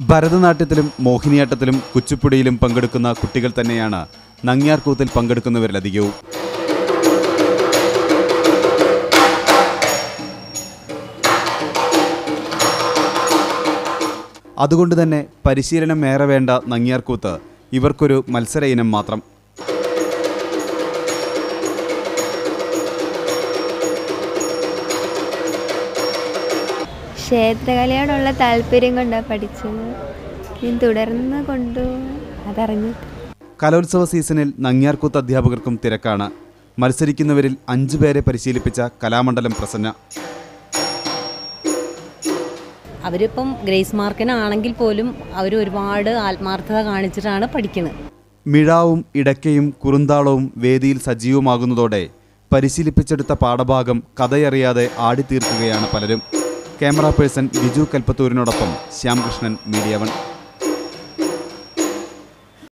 ഭരതനാട്യത്തിലും മോഹിനിയാട്ടത്തിലും കുച്ചിപ്പുടിയിലും പങ്കെടുക്കുന്ന കുട്ടികൾ തന്നെയാണ് നങ്ങ്യാർകൂത്തിൽ പങ്കെടുക്കുന്നവരിലധികവും അതുകൊണ്ട് തന്നെ പരിശീലനം ഏറെ വേണ്ട നങ്ങ്യാർകൂത്ത് ഇവർക്കൊരു മത്സര ഇനം മാത്രം ക്ഷേത്രകലയോടുള്ള താല്പര്യം കൊണ്ടാണ് പഠിച്ചത് ഇനി തുടർന്ന് കൊണ്ടു അതറിഞ്ഞിട്ട് കലോത്സവ സീസണിൽ നങ്ങ്യാർകൂത്ത് അധ്യാപകർക്കും തിരക്കാണ് മത്സരിക്കുന്നവരിൽ അഞ്ചു പേരെ പരിശീലിപ്പിച്ച കലാമണ്ഡലം പ്രസന്ന അവരിപ്പം ഗ്രേസ് മാർക്കിനാണെങ്കിൽ പോലും അവർ ഒരുപാട് ആത്മാർത്ഥത കാണിച്ചിട്ടാണ് പഠിക്കുന്നത് മിഴാവും ഇടയ്ക്കയും കുറുന്താളവും വേദിയിൽ സജീവമാകുന്നതോടെ പരിശീലിപ്പിച്ചെടുത്ത പാഠഭാഗം കഥയറിയാതെ ആടിത്തീർക്കുകയാണ് പലരും ക്യാമറ പേഴ്സൺ ബിജു കൽപ്പത്തൂരിനോടൊപ്പം ശ്യാംകൃഷ്ണൻ മീഡിയ വൺ